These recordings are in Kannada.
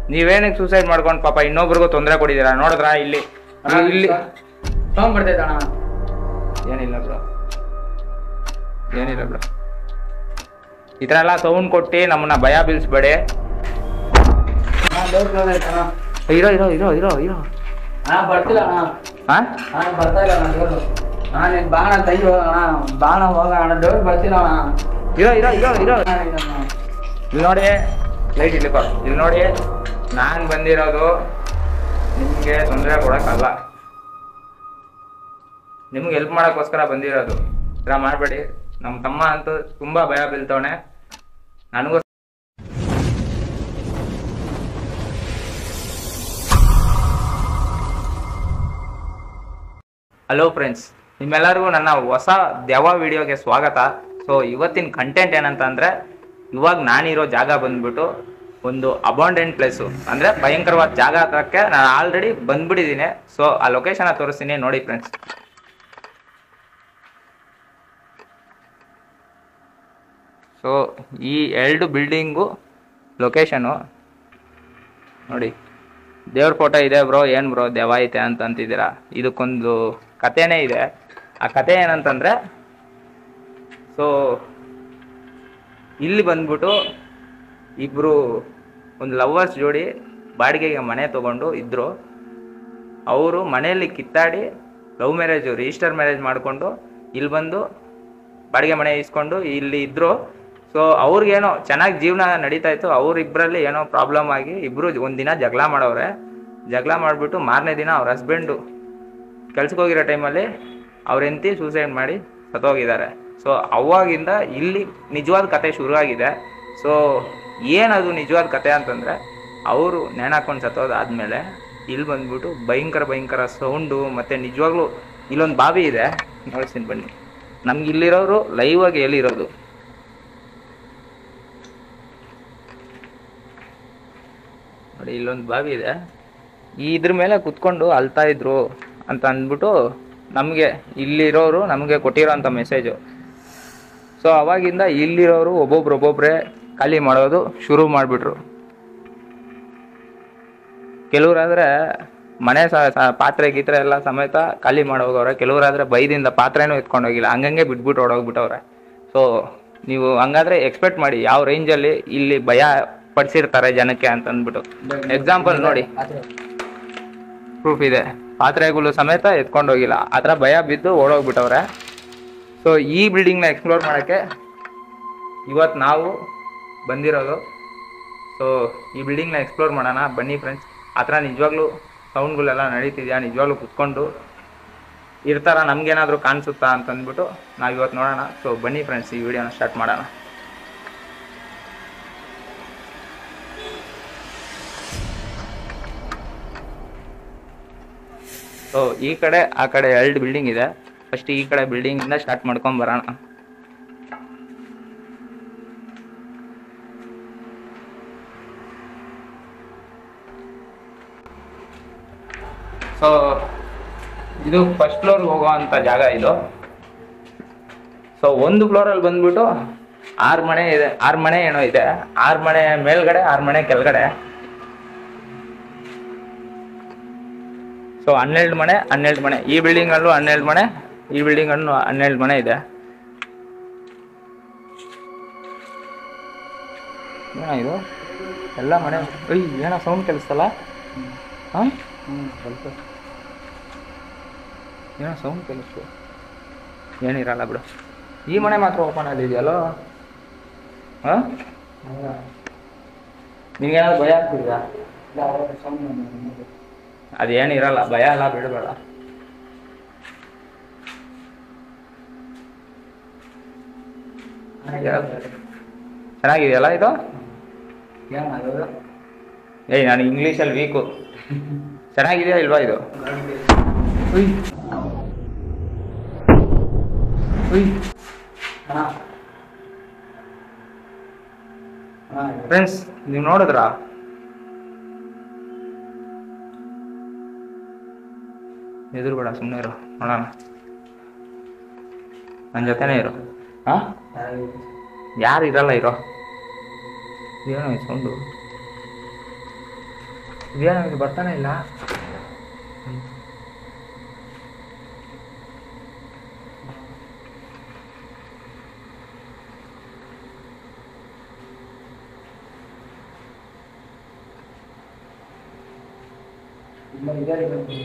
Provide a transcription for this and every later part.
ನೀವೇನಕ್ಕೆ ಸೂಸೈಡ್ ಮಾಡ್ಕೊಂಡು ಪಾಪ ಇನ್ನೊಬ್ರಿಗೂ ತೊಂದರೆ ಕೊಟ್ಟಿದ್ದೀರಾ ನೋಡಿದ್ರಾ ಇಲ್ಲಿ ಇಲ್ಲಿ- ಇಲ್ಲಿ ಸೌಂಡ್ ಬರ್ತೈತೆ ಅಣ್ಣ ಏನಿಲ್ಲ ಬ್ರೋ ಏನಿಲ್ಲ ಬ್ರೋ ಈ ಥರ ಎಲ್ಲ ಸೌಂಡ್ ಕೊಟ್ಟು ನಮ್ಮನ್ನ ಭಯ ಬೀಳಿಸ್ಬೇಡಿ ಅಣ್ಣ ಡೋರ್ ಕ್ಲೋಸ್ ಆಯ್ತು ಅಣ್ಣ ಇರೋ ಇರೋ ಇರೋ ಇರೋ ಇರೋ ಅಣ್ಣ ಬರ್ತಿಲ್ಲ ಅಣ್ಣ ಹಾ ಅಣ್ಣ ಬರ್ತಾ ಇಲ್ಲ ಅಣ್ಣ ಡೋರ್ ಅಣ್ಣ ನೀನ್ ಬಾಣ ತೆಗಿ ಹೋಗೋಣ ಬಾಣ ಹೋಗೋಣ ಅಣ್ಣ ಡೋರ್ ಬರ್ತಿಲ್ಲ ಅಣ್ಣ ಇರೋ ಇರೋ ಇರೋ ಇರೋ ಅಣ್ಣ, ಇದನ್ನ. ಇಲ್ಲಿ ನೋಡಿ ಲೈಟ್ ಇಲ್ಲಿ ಕೊಡು. ಇಲ್ಲಿ ನೋಡಿ ನಾನು ಬಂದಿರೋದು ನಿಮಗೆ ತೊಂದರೆ ಕೊಡೋಕ್ಕಲ್ಲ ನಿಮ್ಗೆ ಹೆಲ್ಪ್ ಮಾಡೋಕ್ಕೋಸ್ಕರ ಬಂದಿರೋದು ಈ ಥರ ಮಾಡಬೇಡಿ ನಮ್ಮ ತಮ್ಮ ಅಂತೂ ತುಂಬ ಭಯ ಬೀಳ್ತವನೆ ನನಗೂ ಹಲೋ ಫ್ರೆಂಡ್ಸ್ ನಿಮ್ಮೆಲ್ಲರಿಗೂ ನನ್ನ ಹೊಸ ದೆವ್ವ ವಿಡಿಯೋಗೆ ಸ್ವಾಗತ ಸೊ ಇವತ್ತಿನ ಕಂಟೆಂಟ್ ಏನಂತ ಅಂದರೆ ಇವಾಗ ನಾನಿರೋ ಜಾಗ ಬಂದ್ಬಿಟ್ಟು ಒಂದು ಅಬಾಂಡೆಂಟ್ ಪ್ಲೇಸು ಅಂದರೆ ಭಯಂಕರವಾದ ಜಾಗ ಹತ್ರಕ್ಕೆ ನಾನು ಆಲ್ರೆಡಿ ಬಂದ್ಬಿಟ್ಟಿದ್ದೀನಿ ಸೊ ಆ ಲೊಕೇಶನ್ ತೋರಿಸ್ತೀನಿ ನೋಡಿ ಫ್ರೆಂಡ್ಸ್ ಸೊ ಈ ಎರಡು ಬಿಲ್ಡಿಂಗು ಲೊಕೇಶನು ನೋಡಿ ದೇವ್ರ ಫೋಟೋ ಇದೆ ಬ್ರೋ ಏನು ಬ್ರೋ ದೆವ್ವ ಐತೆ ಅಂತ ಅಂತಿದ್ದೀರಾ ಇದಕ್ಕೊಂದು ಕಥೆನೇ ಇದೆ ಆ ಕತೆ ಏನಂತಂದರೆ ಸೊ ಇಲ್ಲಿ ಬಂದ್ಬಿಟ್ಟು ಇಬ್ಬರು ಒಂದು ಲವ್ವರ್ಸ್ ಜೋಡಿ ಬಾಡಿಗೆಗೆ ಮನೆ ತೊಗೊಂಡು ಇದ್ದರು ಅವರು ಮನೆಯಲ್ಲಿ ಕಿತ್ತಾಡಿ ಲವ್ ಮ್ಯಾರೇಜು ರಿಜಿಸ್ಟರ್ ಮ್ಯಾರೇಜ್ ಮಾಡಿಕೊಂಡು ಇಲ್ಲಿ ಬಂದು ಬಾಡಿಗೆ ಮನೆ ಇಸ್ಕೊಂಡು ಇಲ್ಲಿ ಇದ್ದರು ಸೊ ಅವ್ರಿಗೇನೋ ಚೆನ್ನಾಗಿ ಜೀವನ ನಡೀತಾ ಇತ್ತು ಅವ್ರಿಬ್ರಲ್ಲಿ ಏನೋ ಪ್ರಾಬ್ಲಮ್ ಆಗಿ ಇಬ್ಬರು ಒಂದಿನ ಜಗಳ ಮಾಡವ್ರೆ ಜಗಳ ಮಾಡಿಬಿಟ್ಟು ಮಾರನೇ ದಿನ ಅವ್ರ ಹಸ್ಬೆಂಡು ಕೆಲ್ಸಕ್ಕೆ ಹೋಗಿರೋ ಟೈಮಲ್ಲಿ ಅವ್ರ ಹೆಂಡತಿ ಸೂಸೈಡ್ ಮಾಡಿ ಸತ್ತೋಗಿದ್ದಾರೆ ಸೊ ಅವಾಗಿಂದ ಇಲ್ಲಿ ನಿಜವಾದ ಕತೆ ಶುರುವಾಗಿದೆ ಸೊ ಏನದು ನಿಜವಾದ ಕತೆ ಅಂತಂದರೆ ಅವರು ನೇಣಾಕೊಂಡು ಸತ್ತೋದಾದ್ಮೇಲೆ ಇಲ್ಲಿ ಬಂದ್ಬಿಟ್ಟು ಭಯಂಕರ ಭಯಂಕರ ಸೌಂಡು ಮತ್ತು ನಿಜವಾಗ್ಲೂ ಇಲ್ಲೊಂದು ಬಾವಿ ಇದೆ ನೋಡ್ತೀನಿ ಬನ್ನಿ ನಮ್ಗೆ ಇಲ್ಲಿರೋರು ಲೈವ್ ಆಗಿ ಎಲ್ಲಿರೋದು ನೋಡಿ ಇಲ್ಲೊಂದು ಬಾವಿ ಇದೆ ಈ ಇದ್ರ ಮೇಲೆ ಕುತ್ಕೊಂಡು ಅಳ್ತಾ ಇದ್ರು ಅಂತ ಅಂದ್ಬಿಟ್ಟು ನಮಗೆ ಇಲ್ಲಿರೋರು ನಮಗೆ ಕೊಟ್ಟಿರೋಂಥ ಮೆಸೇಜು ಸೊ ಅವಾಗಿಂದ ಇಲ್ಲಿರೋರು ಒಬ್ಬೊಬ್ರು ಒಬ್ಬೊಬ್ಬರೇ ಖಾಲಿ ಮಾಡೋದು ಶುರು ಮಾಡಿಬಿಟ್ರು ಕೆಲವರಾದ್ರೆ ಮನೆ ಸ ಸ- ಪಾತ್ರೆ ಗೀತ್ರೆ ಎಲ್ಲ ಸಮೇತ ಖಾಲಿ ಮಾಡೋಗವ್ರೆ ಕೆಲವರಾದ್ರೆ ಬೈದಿಂದ ಪಾತ್ರೆನೂ ಎತ್ಕೊಂಡು ಹೋಗಿಲ್ಲ ಹಂಗಂಗೆ ಬಿಟ್ಬಿಟ್ಟು ಹೊಡೋಗ್ಬಿಟ್ಟವ್ರೆ ಸೊ ನೀವು ಹಂಗಾದ್ರೆ ಎಕ್ಸ್ಪೆಕ್ಟ್ ಮಾಡಿ ಯಾವ ರೇಂಜಲ್ಲಿ ಇಲ್ಲಿ ಭಯ ಪಡಿಸಿರ್ತಾರೆ ಜನಕ್ಕೆ ಅಂತ ಅಂದ್ಬಿಟ್ಟು ಎಕ್ಸಾಂಪಲ್ ನೋಡಿ ಆಚೆ. ಪ್ರೂಫ್ ಇದೆ ಪಾತ್ರೆಗಳು ಸಮೇತ ಎತ್ಕೊಂಡು ಹೋಗಿಲ್ಲ ಆ ಥರ ಭಯ ಬಿದ್ದು ಓಡೋಗ್ಬಿಟ್ಟವ್ರೆ ಸೊ ಈ ಬಿಲ್ಡಿಂಗ್ನ ಎಕ್ಸ್ಪ್ಲೋರ್ ಮಾಡೋಕ್ಕೆ ಇವತ್ತು ನಾವು ಬಂದಿರೋದು ಸೊ ಈ ಬಿಲ್ಡಿಂಗ್ನ ಎಕ್ಸ್ಪ್ಲೋರ್ ಮಾಡೋಣ ಬನ್ನಿ ಫ್ರೆಂಡ್ಸ್ ಆ ಥರ ನಿಜವಾಗ್ಲೂ ಸೌಂಡ್ಗಳೆಲ್ಲ ನಡೀತಿದ್ಯಾ ನಿಜವಾಗ್ಲೂ ಕುತ್ಕೊಂಡು ಇರ್ತಾರ ನಮ್ಗೇನಾದರೂ ಕಾಣಿಸುತ್ತಾ ಅಂತ ಅಂದ್ಬಿಟ್ಟು ನಾವು ಇವತ್ತು ನೋಡೋಣ ಸೊ ಬನ್ನಿ ಫ್ರೆಂಡ್ಸ್ ಈ ವಿಡಿಯೋನ ಸ್ಟಾರ್ಟ್ ಮಾಡೋಣ ಸೊ ಈ ಕಡೆ ಆ ಕಡೆ ಎರಡು ಬಿಲ್ಡಿಂಗ್ ಇದೆ ಫಸ್ಟ್ ಈ ಕಡೆ ಬಿಲ್ಡಿಂಗ್ ಇಂದ ಸ್ಟಾರ್ಟ್ ಮಾಡ್ಕೊಂಡ್ ಬರೋಣ ಸೊ ಇದು ಫಸ್ಟ್ ಫ್ಲೋರ್ ಹೋಗುವಂತ ಜಾಗ ಇದು ಸೊ ಒಂದು ಫ್ಲೋರಲ್ಲಿ ಬಂದ್ಬಿಟ್ಟು ಆರು ಮನೆ ಇದೆ ಆರು ಮನೆ ಏನೋ ಇದೆ ಆರು ಮನೆ ಮೇಲ್ಗಡೆ ಆರು ಮನೆ ಕೆಳಗಡೆ ಸೊ ಹನ್ನೆರಡು ಮನೆ ಹನ್ನೆರಡು ಮನೆ ಈ ಬಿಲ್ಡಿಂಗ್ ಅಲ್ಲೂ ಹನ್ನೆರಡು ಮನೆ ಈ ಬಿಲ್ಡಿಂಗ್ ಅಲ್ಲೂ ಹನ್ನೆರಡು ಮನೆ ಇದೆ ಏನೋ ಇದು ಎಲ್ಲ ಮನೆ ಏಯ್ ಏನೋ ಸೌಂಡ್ ಕೆಲಸಲ್ಲ ಹಾಂ ಹ್ಮ್, ಸ್ವಲ್ಪ. ಏನೋ ಸೌಂಡ್ ಕೆಲಸ ಏನಿರಲ್ಲ ಬಿಡು ಈ ಮನೆ ಮಾತ್ರ ಓಪನ್ ಆಗಿದೆಯಲ್ಲೋ ಹಾಂ ಹೌದಾ? ನಿನ್ಗೇನಾದ್ರು ಭಯ ಆಗ್ತಿದ್ಯಾ ಇಲ್ಲ, ಅವಾಗ sound ಬಂತು. ಅದೇನಿರಲ್ಲ ಭಯ ಎಲ್ಲ ಬಿಡಬೇಡ ಚೆನ್ನಾಗಿದೆಯಲ್ಲ ಇದು ಏನ್ ಅದು? ಏಯ್ ನಾನು ಇಂಗ್ಲೀಷಲ್ಲಿ ವೀಕು ಚೆನ್ನಾಗಿದೆಯಾ ಇಲ್ವಾ ಇದು ಉಯ್. ಉಯ್. ಅಣ್ಣ. ಅಣ್ಣ, ಇದು. ಫ್ರೆಂಡ್ಸ್ ನೀವು ನೋಡಿದ್ರಾ ಎದುರು ಬೇಡ ಸುಮ್ಮನೆ ಇರು ನೋಡೋಣ ನನ್ನ ಜೊತೆನೇ ಇರು ಹಾಂ ಯಾರು? ಯಾರು ಇರಲ್ಲ ಇರೋ ಏನೋ ಸೌಂಡು ಇದೇನೋ ಇದು ಬರ್ತಾನೆ ಇಲ್ಲ ಇಲ್ಲ ಇದೆ ಇದೆ.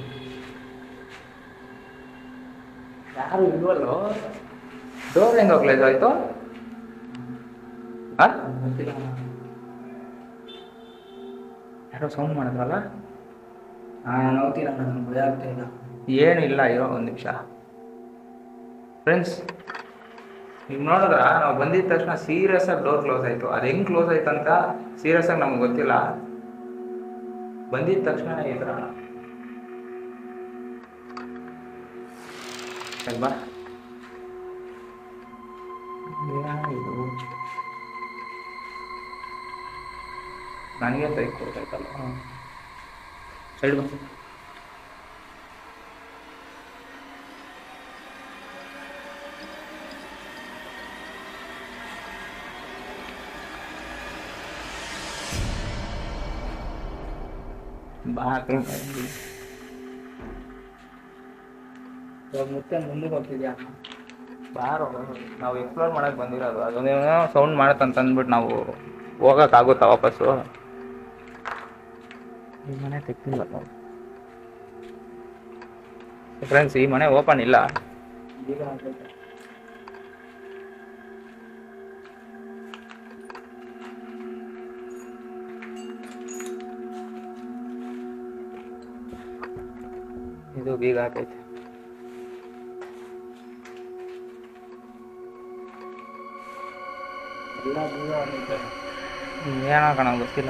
ಯಾರು ಇಲ್ವಲ್ಲೋ ಡೋರ್ ಹೆಂಗೆ ಕ್ಲೋಸ್ ಆಯ್ತು ಆ ಗೊತ್ತಿಲ್ಲ ಅಣ್ಣ. ಯಾರೋ ಸೌಂಡ್ ಮಾಡಿದ್ರಲ್ಲ ಹಾ ನೋಡ್ತೀರ ನನಗೆ ಭಯ ಆಗ್ತಾ ಇಲ್ಲ ಏನಿಲ್ಲ ಇರೋ ಒಂದು ನಿಮಿಷ ಫ್ರೆಂಡ್ಸ್ ನೀವು ನೋಡಿದ್ರ ನಾವು ಬಂದಿದ ತಕ್ಷಣ ಸೀರಿಯಸ್ ಆಗಿ ಡೋರ್ ಕ್ಲೋಸ್ ಆಯ್ತು ಅದು ಹೆಂಗ್ ಕ್ಲೋಸ್ ಆಯ್ತು ಅಂತ ಸೀರಿಯಸ್ ಆಗಿ ನಮ್ಗೆ ಗೊತ್ತಿಲ್ಲ ಬಂದಿದ ತಕ್ಷಣ ಈ ಥರ ಅಲ್ವಾ ಇದು ನನಗೆ ತೈ ಕೊಡ್ಬೇಕಲ್ಲ ಸೈಡ್ ಬಂದು ಬಾತ್ರೂಮ್ ಇವಾಗ ಮತ್ತೆ ಮುಂದಕ್ಕೆ ಹೋಗ್ತಿದ್ಯಾ ಬಾರೋ ನಾವು ಎಕ್ಸ್ಪ್ಲೋರ್ ಮಾಡಕ್ ಬಂದಿರೋದು ಅದೊಂದೇನೋ ಸೌಂಡ್ ಮಾಡತ್ತಂತ ಅಂದ್ಬಿಟ್ಟು ನಾವು ಹೋಗಕ್ಕಾಗುತ್ತಾ ವಾಪಸ್ಸು ಈ ಮನೆ ತೆಗ್ದಿಲ್ಲ ಫ್ರೆಂಡ್ಸ್ ಈ ಮನೆ ಓಪನ್ ಇಲ್ಲ ಈಗ ಆಗ್ತೈತೆ ಇದು ಬೀಗ ಹಾಕೈತೆ ಎಲ್ಲ ದೂರ ಆಗೈತೆ ಏನೋ ಕಣ ಗೊತ್ತಿಲ್ಲ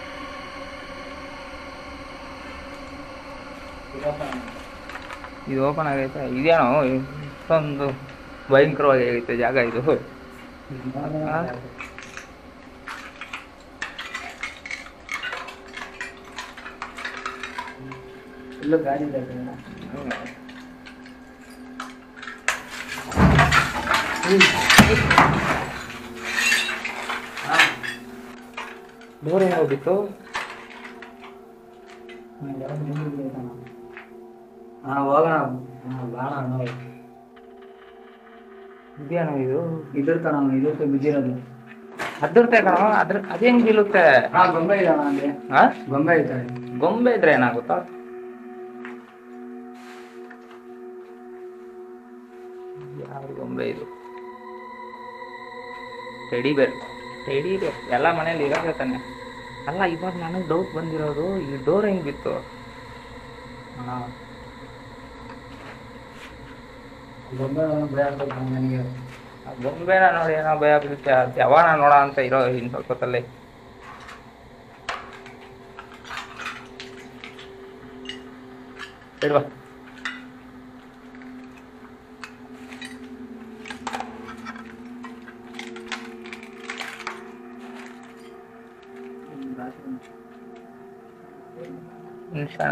ಇರಪ್ಪ ಇದು ಓಪನ್ ಆಗೈತೆ ಇದೇನೋ ಇಷ್ಟೊಂದು ಭಯಂಕರವಾಗಿ ಆಗೈತೆ ಜಾಗ ಇದು ಹಾ? ಇಲ್ಲೂ ಗಾಡಿ ಇದೆ ಕಣೋ. ಹಾ ಡೋರ್ ಹೆಂಗ್ ಹೋಗಿತ್ತು ಹಾ ಹೋಗೋಣ ಹಾ, ಬಾಣ ಅಣ್ಣ ಇದೇನೋ ಇದು ಇದ್ರ ಕಣ ಇದಕ್ಕೆ ಬಿದ್ದಿರೋದು ಅದಿರ್ತೆ ಕಣ ಅದ್ರ ಅದ್ ಹೆಂಗ್ ಬೀಳುತ್ತೆ ಹಾ ಗೊಂಬೆ ಇದೆ ಅಣ್ಣ ಅಲ್ಲಿ ಹಾ ಗೊಂಬೆ ಐತೆ ಗೊಂಬೆ ಇದ್ರೆ ಏನಾಗುತ್ತಾ ಯಾವ ಗೊಂಬೆ ಇದು ಟೆಡಿ ಬೇರ್ ಟೆಡಿ ಬೇರ್ ಎಲ್ಲ ಮನೇಲಿ ಇರೋದೇ ತಾನೆ ಅಲ್ಲ ಇವಾಗ ನನಗೆ ಡೌಟ್ ಬಂದಿರೋದು ಈ ಡೋರ್ ಹೆಂಗ್ ಬಿತ್ತು ಅಣ್ಣ ಗೊಂಬೆ ಭಯ ಆಗ್ತದೆ ಕಣೋ ನನಗೆ ಆ ಗೊಂಬೆನ ನೋಡಿ ಏನೋ ಭಯ ಬೀಳುತ್ತೆ ಅದು ಯಾವಾಗ ನೋಡ ಅಂತ ಇರೋ ಇನ್ ಸ್ವಲ್ಪ ಹೊತ್ತಲ್ಲಿ ಇಲ್ವಾ ನಿಮಿಷಣ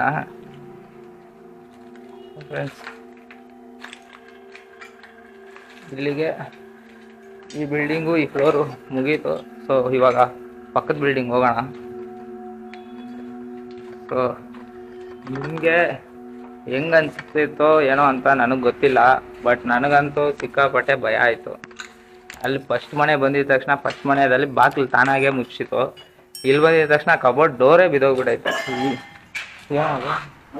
ಫ್ರೆಂಡ್ಸ್ ಇಲ್ಲಿಗೆ ಈ ಬಿಲ್ಡಿಂಗು ಈ ಫ್ಲೋರು ಮುಗೀತು ಸೊ ಇವಾಗ ಪಕ್ಕದ ಬಿಲ್ಡಿಂಗ್ ಹೋಗೋಣ ಸೊ ನಿಮಗೆ ಹೆಂಗ್ ಅನ್ಸ್ತಿತ್ತೋ ಏನೋ ಅಂತ ನನಗೆ ಗೊತ್ತಿಲ್ಲ ಬಟ್ ನನಗಂತೂ ಸಿಕ್ಕಾಪಟ್ಟೆ ಭಯ ಆಯಿತು ಅಲ್ಲಿ ಫಸ್ಟ್ ಮನೆ ಬಂದಿದ ತಕ್ಷಣ ಫಸ್ಟ್ ಮನೆಯಲ್ಲಿ ಬಾಗಿಲು ತಾನಾಗೆ ಮುಚ್ಚಿತು ಇಲ್ಲಿ ಬಂದಿದ ತಕ್ಷಣ ಕಬೋರ್ಡ್ ಡೋರೇ ಬಿದ್ದೋಗ್ಬಿಟ್ಟೈತೆ ಈ- ಏನದು ಅಣ್ಣ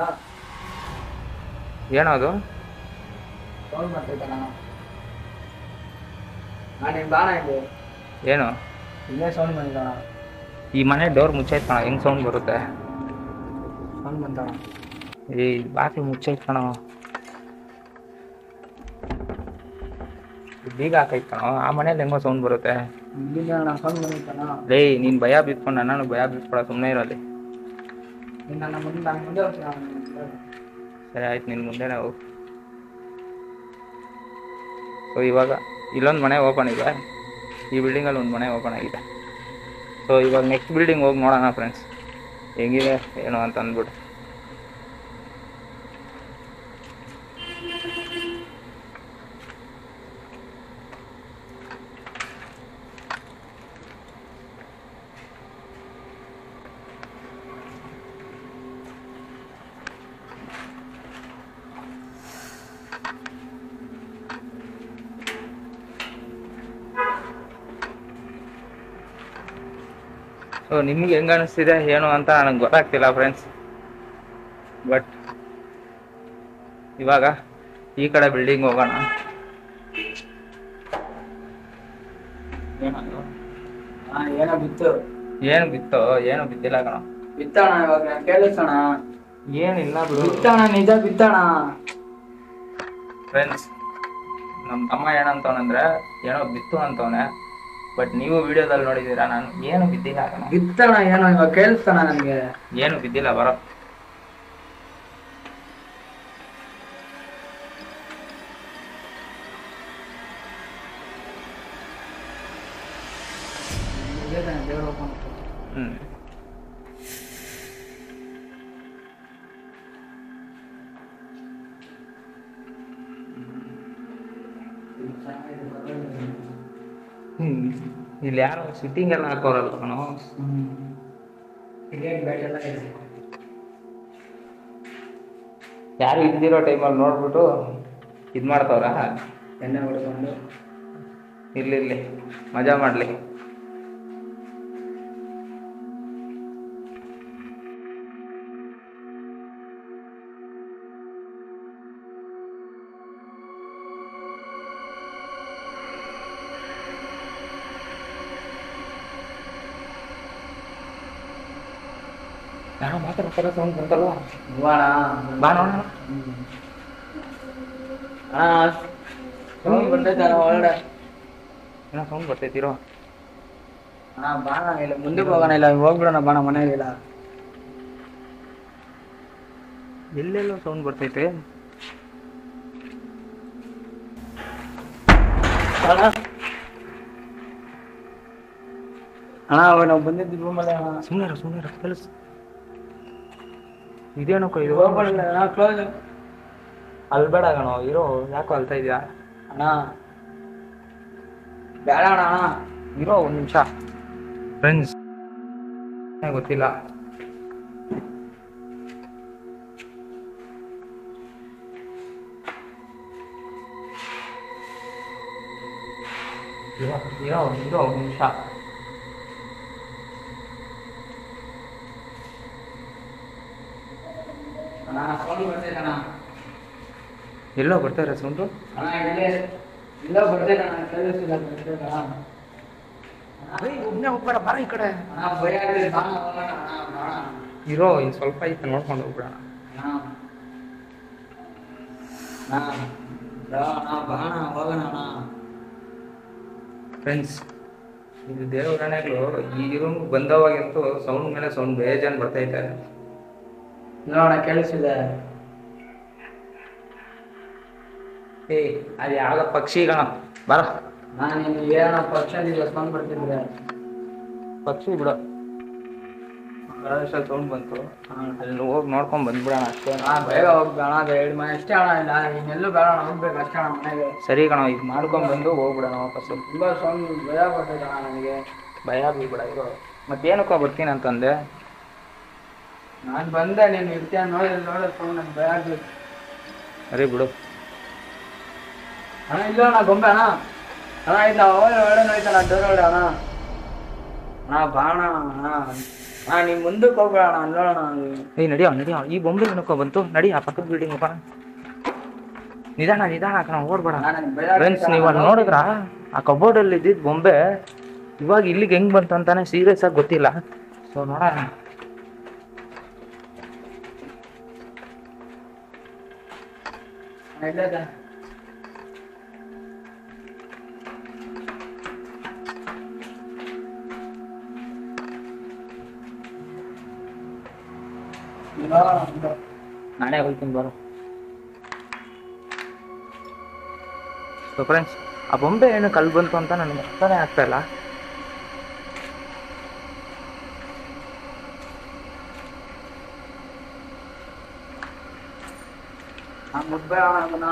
ಏನದು ಫೋನ್ ಮಾಡ್ತೈತೆ ನಾನು ಹಾ ನೀನು ಬಾಣ ಇಲ್ಲಿ ಏನು ಇಲ್ಲೇ ಸೌಂಡ್ ಬಂದಿದ್ದಣ ಈ ಮನೆ ಡೋರ್ ಮುಚ್ಚೈತೆ ಕಣ ಹೆಂಗ್ ಸೌಂಡ್ ಬರುತ್ತೆ ಸೌಂಡ್ ಬಂತಣ ಈ ಬಾಗಿಲು ಮುಚ್ಚೈತೆ ಕಣ ಬೀಗ ಹಾಕೈತೆ ಕಣ ಆ ಮನೇಲಿ ಹೆಂಗೋ ಸೌಂಡ್ ಬರುತ್ತೆ ಇಲ್ಲಿಂದ ಅಣ್ಣ ಸೌಂಡ್ ಬಂದಿತ್ತಣ್ಣ ಲೇ ನೀನ್ ಭಯ ಬಿತ್ಕೊಂಡು ನಾನು ಭಯ ಬಿತ್ಕೊಳ ಸುಮ್ಮನೆ ಇರೋಲ್ಲಿ ನೀನು ನನ್ನ ಮುಂದೆ ನಾನು ಮುಂದೆ ಹೋಗ್ತೀನಿ ಅಣ್ಣ. ಸರಿ ಆಯ್ತು ನಿನ್ ಮುಂದೆನೆ ಹೋಗು ಸೊ ಇವಾಗ ಇಲ್ಲೊಂದು ಮನೆ ಓಪನ್ ಇದೆ ಈ ಬಿಲ್ಡಿಂಗಲ್ಲಿ ಒಂದು ಮನೆ ಓಪನ್ ಆಗಿದೆ ಸೊ ಇವಾಗ ನೆಕ್ಸ್ಟ್ ಬಿಲ್ಡಿಂಗ್ ಹೋಗಿ ನೋಡೋಣ ಫ್ರೆಂಡ್ಸ್ ಹೆಂಗಿದೆ ಏನು ಅಂತ ಅಂದ್ಬಿಟ್ಟು ಸೊ ನಿಮ್ಗೆ ಹೆಂಗ ಅನಿಸ್ತಿದೆ ಏನು ಅಂತ ನನಗೆ ಗೊತ್ತಾಗ್ತಿಲ್ಲ ಫ್ರೆಂಡ್ಸ್ ಬಟ್ ಇವಾಗ ಈ ಕಡೆ ಬಿಲ್ಡಿಂಗ್ ಹೋಗೋಣ ಏನದು? ಹಾ ಏನೋ ಬಿತ್ತು ಏನು ಬಿತ್ತೋ ಏನು ಬಿದ್ದಿಲ್ಲ ಕಣ ಬಿತ್ತಣ ಇವಾಗ ಕೇಳಿಸೋಣ ಏನಿಲ್ಲ ಬಿಡು ಬಿತ್ತಣ ನಿಜ ಬಿತ್ತಣ ಫ್ರೆಂಡ್ಸ್ ನಮ್ಮ ತಮ್ಮ ಏನಂತವನಂದ್ರೆ ಏನೋ ಬಿತ್ತು ಅಂತವನೆ ಬಟ್ ನೀವು ವಿಡಿಯೋದಲ್ಲಿ ನೋಡಿದ್ದೀರಾ ನಾನು ಏನು ಬಿದ್ದಿಲ್ಲ ಕಣ ಬಿತ್ತಣ ಏನೋ ಇವಾಗ ಕೇಳಿಸ್ತಾನ ನನ್ಗೆ ಏನು ಬಿದ್ದಿಲ್ಲ ಬರೋ ದೇವ್ರು ಒಪ್ಕೊಂಡು. ಹ್ಮ್ ಹ್ಮ್ ಇಲ್ಲಿ ಯಾರೋ ಸಿಟ್ಟಿಂಗ್ ಎಲ್ಲ ಹಾಕೋರಲ್ಲ ಕಣೋ ಹ್ಮ್. ಕ್ರಿಕೆಟ್ ಬ್ಯಾಟ್ ಎಲ್ಲ ಇದೆ ಯಾರು ಇಲ್ದಿರೋ ಟೈಮಲ್ಲಿ ನೋಡ್ಬಿಟ್ಟು ಇದು ಮಾಡ್ತಾವ್ರ ಎಣ್ಣೆ ಹೊಡ್ಕೊಂಡು ಇರ್ಲಿ ಇರ್ಲಿ ಮಜಾ ಮಾಡ್ಲಿ ಯಾರೋ ಮಾತಾಡ್ತಾರ ಸೌಂಡ್ ಬಂತಲ್ವಾ ಬಾಣ ಬಾ ನೋಡೋಣ ಹಾ ಸೌಂಡ್ ಬರ್ತೈತೆ ಅಣ್ಣ ಒಳಗಡೆ ಏನೋ ಸೌಂಡ್ ಬರ್ತೈತಿರೋ ಹಾ ಬಾಣ ಇಲ್ಲ ಮುಂದಕ್ಕೆ ಹೋಗೋಣ ಇಲ್ಲ ಹೋಗ್ಬಿಡೋಣ ಬಾಣ ಮನೆಯಾಗಿಲ್ಲ ಎಲ್ಲೆಲ್ಲೋ ಸೌಂಡ್ ಬರ್ತೈತೆ ಅಣ್ಣ ಅಣ್ಣ ಅವಾಗ ನಾವು ಬಂದಿದ್ದು ರೂಮಲ್ಲಿ ಅಣ್ಣ ಸುಮ್ಮನೆ ಸುಮ್ಮನೆ ಕೆಲಸ ಇದೇನೋ ಇದು ಹೋಗ್ಬಿಡಲ್ಲ ಅಣ್ಣ ಕ್ಲೋಸ್ ಅಲ್ಬೇಡ ಕಣೋ ಇರೋ ಯಾಕೋ ಅಲ್ತಾ ಇದೆಯಾ ಅಣ್ಣ ಬೇಡ ಅಣ್ಣ ಇರೋ ಒಂದು ನಿಮಿಷ ಫ್ರೆಂಡ್ಸ್ ಗೊತ್ತಿಲ್ಲ ಇರೋ ಇರೋ ಇರೋ ಒಂದು ನಿಮಿಷ ಅಣ್ಣ ಸೌಂಡ್ ಬರ್ತೈತೆ ಅಣ್ಣ ಎಲ್ಲೋ ಬರ್ತಾ ಇರೋ ಸೌಂಡು ಅಣ್ಣ ಇಲ್ಲೇ ಇಲ್ಲ ಬರ್ತೈತೆ ಅಣ್ಣ ಕೇಳಿಸ್ತಿಲ್ಲ ಬರ್ತೈತೆ ಅಣ್ಣ ಒಬ್ಬನೇ ಹೋಗ್ಬೇಡ ಬರ ಈ ಕಡೆ ಅಣ್ಣ ಭಯ ಆಗ್ತದೆ ಬಾಣ ಹೋಗೋಣ ಅಣ್ಣ ಬಾಣ ಇರೋ ಇನ್ನು ಸ್ವಲ್ಪ ಐತೆ ನೋಡ್ಕೊಂಡು ಹೋಗ್ಬಿಡೋಣ ಅಣ್ಣ ಅಣ್ಣ ಬ್ರೋ ಅಣ್ಣ ಬಾಣ ಹೋಗೋಣ ಅಣ್ಣ ಫ್ರೆಂಡ್ಸ್ ಇದು ದೇವರಣೆಗಳು ಈ ರೂಮ್ ಬಂದವಾಗಂತೂ ಸೌಂಡ್ ಮೇಲೆ ಸೌಂಡ್ ಬೇಜಾನ್ ಬರ್ತೈತೆ ನೋಡೋಣ ಕೇಳಿಸ್ತಿದೆ ಏ ಅದು ಯಾವ ಪಕ್ಷಿಗಣ ಬರ ನಾನು ನಿಮ್ಗೆ ಏನೋ ಪಕ್ಷದಿಂದ ಸೌಂಡ್ ಬರ್ತಿದ್ರೆ ಪಕ್ಷಿ ಬಿಡ ಸೌಂಡ್ ಬಂತು ಅಲ್ಲಿ ಹೋಗಿ ನೋಡ್ಕೊಂಡ್ ಬಂದ್ಬಿಡೋಣ ಅಷ್ಟೇ ಅಣ್ಣ ಬೇಗ ಹೋಗ್ಬೇಡ ಅಣ್ಣ ಅದು ಎರಡು ಮನೆ ಅಷ್ಟೇ ಅಣ್ಣ ಇಲ್ಲ ಇನ್ನೆಲ್ಲೂ ಬೇಡ ಅಣ್ಣ ಹೋಗ್ಬೇಕು ಅಷ್ಟೇ ಅಣ್ಣ ಮನೆಗೆ ಸರಿ ಕಣ ಈಗ ಮಾಡ್ಕೊಂಡ್ ಬಂದು ಹೋಗ್ಬಿಡೋಣ ವಾಪಸ್ಸು ತುಂಬ ಸೌಂಡ್ ಭಯ ಬರ್ತೈತೆ ಅಣ್ಣ ನನಗೆ ಭಯ ಬೀಳ್ಬಿಡ ಇರೋ ಮತ್ತೇನಕ್ಕೋ ಬರ್ತೀನಿ ಅಂತಂದೆ ನಾನು ಬಂದೆ ನೀನು ಇರ್ತೀಯ ನೋಡಿ ನೋಡೋ ಸೌಂಡ್ ನನಗೆ ಭಯ ಆಗ್ಬೇಕು ಸರಿ ಬಿಡು ಅಣ್ಣ ಇಲ್ಲ ಅಣ್ಣ ಗೊಂಬೆ ಅಣ್ಣ ಅಣ್ಣ ಇಲ್ಲ ಒಳ್ಳೆ ಒಳ್ಳೆ ನೋಯ್ತಣ್ಣ ಡೋರ್ ಒಳ್ಳೆ ಅಣ್ಣ ಅಣ್ಣ ಬಾಣ ಅಣ್ಣ ಅಣ್ಣ ನೀವು ಮುಂದಕ್ಕೆ ಹೋಗ್ಬೇಡ ಅಣ್ಣ ಅಲ್ಲಿ ನೋಡೋಣ ಏಯ್ ನಡಿಯೋ ನಡಿಯೋ ಈ ಬೊಂಬೆ ಏನಕ್ಕೋ ಬಂತು ನಡಿ ಆ ಪಕ್ಕದ ಬಿಲ್ಡಿಂಗ್ ಬಾ ನಿಧಾನ ನಿಧಾನ ಕಣ ಓಡ್ಬೇಡ ಅಣ್ಣ ನನಗೆ ಭಯ ಫ್ರೆಂಡ್ಸ್ ನೀವು ಅಲ್ಲಿ ನೋಡಿದ್ರ ಆ ಕಬೋರ್ಡ್ ಅಲ್ಲಿ ಇದ್ದಿದ್ ಬೊಂಬೆ ಇವಾಗ ಇಲ್ಲಿಗೆ ಹೆಂಗ್ ಬಂತು ಅಂತಾನೆ ಸೀರಿಯಸ್ ಆಗಿ ಗೊತ್ತಿಲ್ಲ ಸೊ ನೋಡೋಣ ಅಣ್ಣ ಇಲ್ಲೇ ಇದೆ. ಇಲ್ಲ ಅಣ್ಣ. ನಾನೇ ಹೋಗ್ತೀನಿ ಬರೋ ಸೊ ಫ್ರೆಂಡ್ಸ್ ಆ ಬೊಂಬೆ ಏನು ಕಲ್ ಬಂತು ಅಂತ ನನಗೆ ಅರ್ಥನೇ ಆಗ್ತಾ ಇಲ್ಲ ಆ ಮುದ್ದೆ ಅಣ್ಣ ಅದನ್ನ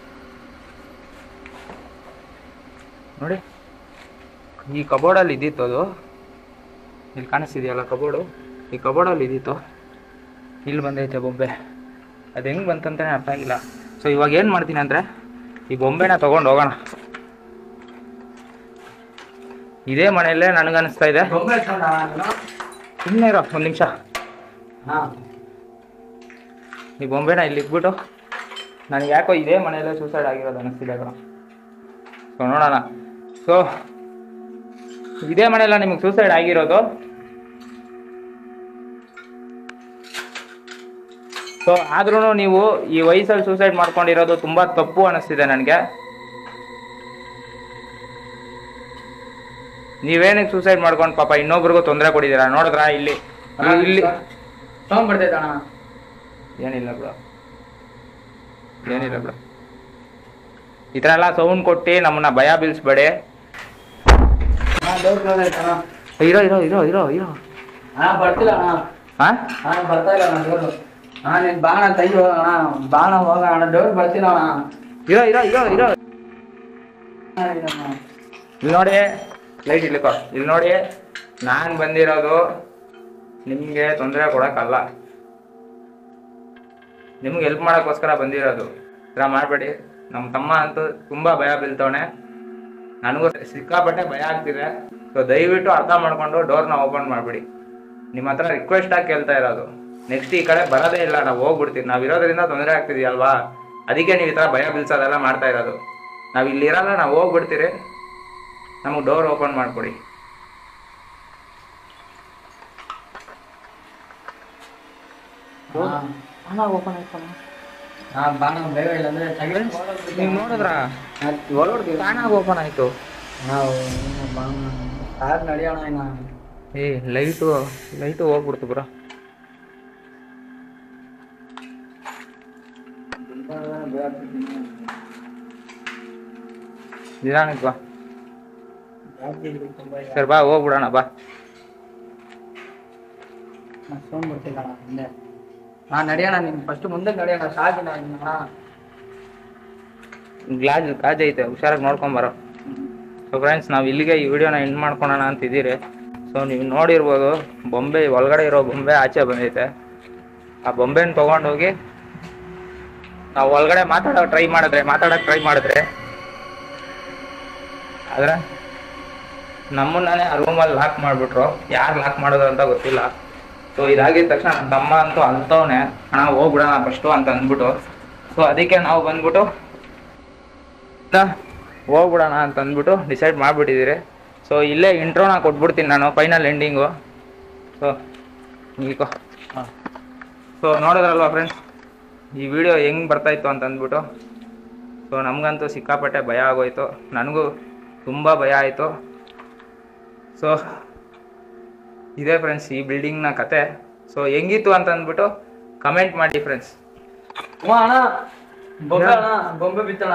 ನೋಡಿ ಈ ಕಬೋರ್ಡಲ್ಲಿ ಇದ್ದಿತ್ತು ಅದು ಇಲ್ಲಿ ಕಾಣಿಸ್ತಿದೆಯಲ್ಲ ಕಬೋರ್ಡು ಈ ಕಬೋರ್ಡಲ್ಲಿ ಇದ್ದಿತ್ತು ಇಲ್ಲಿ ಬಂದೈತೆ ಬೊಂಬೆ ಅದು ಹೆಂಗೆ ಬಂತಂತಾನೆ ಅರ್ಥ ಆಗಿಲ್ಲ ಸೊ ಇವಾಗ ಏನು ಮಾಡ್ತೀನಿ ಅಂದರೆ ಈ ಬೊಂಬೆನ ತೊಗೊಂಡು ಹೋಗೋಣ ಇದೇ ಮನೆಯಲ್ಲೇ ನನಗನ್ನಿಸ್ತಾ ಇದೆ ಬೊಂಬೆ ಎತ್ಕೊಂಡ ನೀನು ಸುಮ್ಮನೆ ಇರೋ ಒಂದು ನಿಮಿಷ ಹಾ ಈ ಬೊಂಬೆನ ಇಲ್ಲಿ ಇಟ್ಬಿಟ್ಟು ನನಗೆ ಯಾಕೋ ಇದೇ ಮನೆಯಲ್ಲೇ ಸೂಸೈಡ್ ಆಗಿರೋದು ಅನ್ನಿಸ್ತಿದೆ ಕಣ ಸೊ ನೋಡೋಣ ಸೊ ಇದೇ ಮನೆಯಲ್ಲ ನಿಮಗೆ ಸೂಸೈಡ್ ಆಗಿರೋದು ಸೊ ಆದ್ರೂ ನೀವು ಈ ವಯಸ್ಸಲ್ಲಿ ಸೂಸೈಡ್ ಮಾಡ್ಕೊಂಡಿರೋದು ತುಂಬಾ ತಪ್ಪು ಅನ್ನಿಸ್ತಿದೆ ನನಗೆ ನೀವೇನಕ್ಕೆ ಸೂಸೈಡ್ ಮಾಡ್ಕೊಂಡು ಪಾಪ ಇನ್ನೊಬ್ರಿಗೂ ತೊಂದರೆ ಕೊಟ್ಟಿದ್ದೀರಾ ನೋಡಿದ್ರಾ ಇಲ್ಲಿ ಇಲ್ಲಿ ಸೌಂಡ್ ಬರ್ತೈತೆ ಅಣ್ಣ ಏನಿಲ್ಲ ಬಿಡು ಏನಿಲ್ಲ ಬಿಡು ಈ ಥರ ಎಲ್ಲ ಸೌಂಡ್ ಕೊಟ್ಟು ನಮ್ಮನ್ನ ಭಯ ಬೀಳಿಸ್ಬೇಡಿ ಹಾ ಡೋರ್ ಕ್ಲೋಸ್ ಆಯ್ತು ಅಣ್ಣ ಇರೋ ಇರೋ ಇರೋ ಇರೋ ಇರೋ ಅಣ್ಣ ಬರ್ತಿಲ್ಲ ಅಣ್ಣ ಹಾ ಅಣ್ಣ ಬರ್ತಾ ಇಲ್ಲ ಅಣ್ಣ ಡೋರ್ ಅಣ್ಣ ನೀನ್ ಬಾಣ ತೆಗಿ ಹೋಗೋಣ ಬಾಣ ಹೋಗೋಣ ಅಣ್ಣ ಡೋರ್ ಬರ್ತಿಲ್ಲ ಅಣ್ಣ ಇರೋ ಇರೋ ಇರೋ ಇರೋ ಅಣ್ಣ, ಇದನ್ನ. ಇಲ್ಲಿ ನೋಡಿ ಲೈಟ್ ಇಲ್ಲಿಕೋ ಇಲ್ಲಿ ನೋಡಿ ನಾನು ಬಂದಿರೋದು ನಿಮಗೆ ತೊಂದರೆ ಕೊಡೋಕ್ಕಲ್ಲ ನಿಮ್ಗೆ ಹೆಲ್ಪ್ ಮಾಡೋಕ್ಕೋಸ್ಕರ ಬಂದಿರೋದು ಈ ಥರ ಮಾಡಬೇಡಿ ನಮ್ಮ ತಮ್ಮ ಅಂತೂ ತುಂಬ ಭಯ ಬೀಳ್ತವನೆ ನನಗೂ ಸಿಕ್ಕಾಪಟ್ಟೆ ಭಯ ಆಗ್ತಿದೆ ಸೊ ದಯವಿಟ್ಟು ಅರ್ಥ ಮಾಡ್ಕೊಂಡು ಡೋರ್ನ ಓಪನ್ ಮಾಡಿಬಿಡಿ ನಿಮ್ಮ ಹತ್ರ ರಿಕ್ವೆಸ್ಟ್ ಆಗಿ ಕೇಳ್ತಾ ಇರೋದು ನೆಕ್ಸ್ಟ್ ಈ ಕಡೆ ಬರೋದೇ ಇಲ್ಲ ನಾವು ಹೋಗ್ಬಿಡ್ತೀವಿ ನಾವು ಇರೋದ್ರಿಂದ ತೊಂದರೆ ಆಗ್ತಿದೆಯಲ್ವಾ ಅದಕ್ಕೆ ನೀವು ಈ ಥರ ಭಯ ಬೀಳ್ಸೋದೆಲ್ಲ ಮಾಡ್ತಾ ಇರೋದು ನಾವು ಇಲ್ಲಿ ಇರಲ್ಲ ನಾವು ಹೋಗ್ಬಿಡ್ತೀರಿ ನಮಗೆ ಡೋರ್ ಓಪನ್ ಮಾಡಿಕೊಡಿ ಹಾ. ಹಾ ಬಾಣ ಬೇಗ ಇಲ್ಲ ಅಂದ್ರೆ ತೆಗಿ ನೀವು ನೋಡಿದ್ರಾ ಒಳಗಡೆ ತಾನಾಗ ಓಪನ್ ಆಯಿತು ನಾವು ಬಾಣ ಸಾರ್ ನಡಿಯೋಣ ಇನ್ನ ಏ ಲೈಟು ಲೈಟು ಹೋಗ್ಬಿಡ್ತು ಬ್ರೋ ನಿಧಾನಕ್ಕೆ ಬಾ ಸರ್ ಬಾ ಹೋಗ್ಬಿಡೋಣ ಬಾ ಸೌಂಡ್ ಬರ್ತಿಲ್ಲ ಅಣ್ಣ ಹಿಂದೆ ಹಾ ನಡಿಯೋಣ ನೀನು ಫಸ್ಟ್ ಮುಂದೆ ನಡಿಯೋಣ ಸಾಕಿನ ಅಣ್ಣ ಗ್ಲಾಸ್ ಕಾಜ್ ಐತೆ ಹುಷಾರಾಗಿ ನೋಡ್ಕೊಂಬರೋ ಸೊ ಫ್ರೆಂಡ್ಸ್ ನಾವು ಇಲ್ಲಿಗೆ ಈ ವಿಡಿಯೋನ ಎಂಡ್ ಮಾಡ್ಕೊಳೋಣ ಅಂತಿದ್ದೀರಿ ಸೊ ನೀವು ನೋಡಿರ್ಬೋದು ಬೊಂಬೆ ಒಳಗಡೆ ಇರೋ ಬೊಂಬೆ ಆಚೆ ಬಂದೈತೆ ಆ ಬೊಂಬೆನ ತೊಗೊಂಡೋಗಿ ನಾವು ಒಳಗಡೆ ಮಾತಾಡೋಕೆ ಟ್ರೈ ಮಾಡಿದ್ರೆ ಮಾತಾಡೋಕೆ ಟ್ರೈ ಮಾಡಿದ್ರೆ ಆದ್ರೆ ನಮ್ಮನ್ನೇ ಆ ರೂಮಲ್ಲಿ ಲಾಕ್ ಮಾಡಿಬಿಟ್ರು ಯಾರು ಲಾಕ್ ಮಾಡೋದು ಅಂತ ಗೊತ್ತಿಲ್ಲ ಸೊ ಇದಾಗಿದ ತಕ್ಷಣ ನನ್ನ ತಮ್ಮ ಅಂತೂ ಅಲ್ತವನೆ ಹಣ ಹೋಗ್ಬಿಡೋಣ ಫಸ್ಟು ಅಂತ ಅಂದ್ಬಿಟ್ಟು ಸೊ ಅದಕ್ಕೆ ನಾವು ಬಂದ್ಬಿಟ್ಟು ತ ಹೋಗ್ಬಿಡೋಣ ಅಂತ ಅಂದ್ಬಿಟ್ಟು ಡಿಸೈಡ್ ಮಾಡಿಬಿಟ್ಟಿದ್ದೀರಿ ಸೊ ಇಲ್ಲೇ ಇಂಟ್ರೋನ ಕೊಟ್ಬಿಡ್ತೀನಿ ನಾನು ಫೈನಲ್ ಎಂಡಿಂಗು ಸೊ ಈಗೋ ಸೊ ನೋಡಿದ್ರಲ್ವಾ ಫ್ರೆಂಡ್ಸ್ ಈ ವಿಡಿಯೋ ಹೆಂಗೆ ಬರ್ತಾಯಿತ್ತು ಅಂತ ಅಂದ್ಬಿಟ್ಟು ಸೊ ನಮಗಂತೂ ಸಿಕ್ಕಾಪಟ್ಟೆ ಭಯ ಆಗೋಯ್ತು ನನಗೂ ತುಂಬ ಭಯ ಆಯಿತು ಸೊ ಇದೇ ಫ್ರೆಂಡ್ಸ್ ಈ ಬಿಲ್ಡಿಂಗ್ನ ಕತೆ ಸೊ ಹೆಂಗಿತ್ತು ಅಂತ ಅಂದ್ಬಿಟ್ಟು ಕಮೆಂಟ್ ಮಾಡಿ ಫ್ರೆಂಡ್ಸ್ ಹ್ಞೂ ಅಣ್ಣ ಬೊಂಬೆ ಅಣ್ಣ ಬೊಂಬೆ ಬಿತ್ತಣ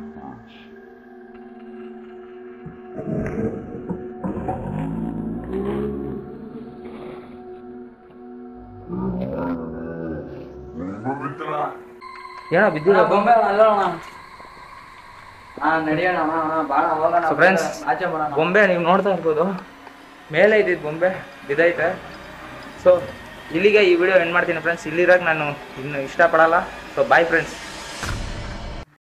ಏನೋ ಬಿದ್ದಿಲ್ಲ ಬೊಂಬೆ ಅಣ್ಣ ಅಲ್ಲ ಅಣ್ಣ ಹಾ ನಡಿಯೋಣ ಅಣ್ಣ ಅಣ್ಣ ಬಾಣ ಹೋಗೋಣ So friends, ಆಚೆ ಬರೋಣ ಬೊಂಬೆ ನೀವು ನೋಡ್ತಾ ಇರ್ಬೋದು ಮೇಲೆ ಇದ್ದಿದ್ದು ಬೊಂಬೆ ಬಿದ್ದೈತೆ ಸೊ ಇಲ್ಲಿಗೆ ಈ ವಿಡಿಯೋ ಎಂಡ್ ಮಾಡ್ತೀನಿ ಫ್ರೆಂಡ್ಸ್ ಇಲ್ಲಿರಾಗ ನಾನು ಇನ್ನು ಇಷ್ಟಪಡಲ್ಲ ಸೊ ಬಾಯ್ ಫ್ರೆಂಡ್ಸ್